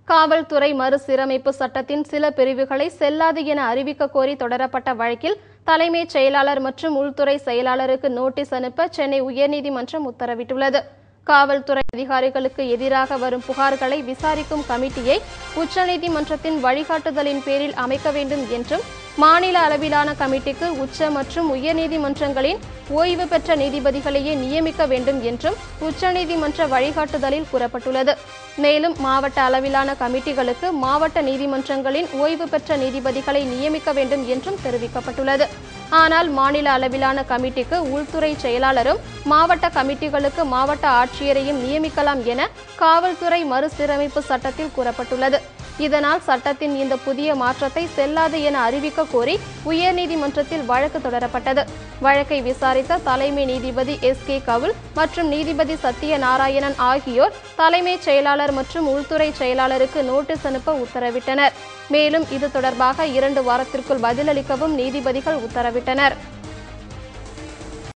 காவல்துறை மறுசீரமைப்பு சட்டத்தின் சில பிரிவுகளை செல்லாது என அறிவிக்க கோரி தொடரப்பட்ட வழக்கில் தலைமைச் செயலாளர் மற்றும் உள்துறை செயலாளருக்கு நோட்டீஸ் அனுப்ப சென்னை உயர்நீதிமன்றம் உத்தரவிட்டுள்ளது காவல்துறை அதிகாரிகளுக்கு எதிராக வரும் புகார்களை விசாரிக்கும் கமிட்டியை உச்சநீதிமன்றத்தின் வழிகாட்டுதலின் பேரில் அமைக்க வேண்டும் என்றும் மாநில அளவிலான கமிட்டிக்கு உச்ச மற்றும் உயர்நீதிமன்றங்களின் ஓய்வு பெற்ற நீதிபதிகளையே நியமிக்க வேண்டும் என்றும் உச்சநீதிமன்ற வழிகாட்டுதலில் கூறப்பட்டுள்ளது மேலும் மாவட்ட அளவிலான கமிட்டிகளுக்கு மாவட்ட நீதிமன்றங்களின் ஓய்வு பெற்ற நீதிபதிகளை நியமிக்க வேண்டும் என்றும் தெரிவிக்கப்பட்டுள்ளது ஆனால் மாநில அளவிலான கமிட்டிக்கு உள்துறை செயலாளரும் மாவட்ட கமிட்டிகளுக்கு மாவட்ட ஆட்சியரையும் நியமிக்கலாம் என காவல்துறை மறுசீரமைப்பு சட்டத்தில் கூறப்பட்டுள்ளது இதனால் சட்டத்தின் இந்த புதிய மாற்றத்தை செல்லாது என அறிவிக்க கோரி உயர்நீதிமன்றத்தில் வழக்கு தொடரப்பட்டது வழக்கை விசாரித்த தலைமை நீதிபதி எஸ் கே கவுல் மற்றும் நீதிபதி சத்யநாராயணன் ஆகியோர் தலைமைச் செயலாளர் மற்றும் உள்துறை செயலாளருக்கு நோட்டீஸ் அனுப்ப உத்தரவிட்டனர் மேலும் இது தொடர்பாக இரண்டு வாரத்திற்குள் பதிலளிக்கவும் நீதிபதிகள் உத்தரவிட்டனர்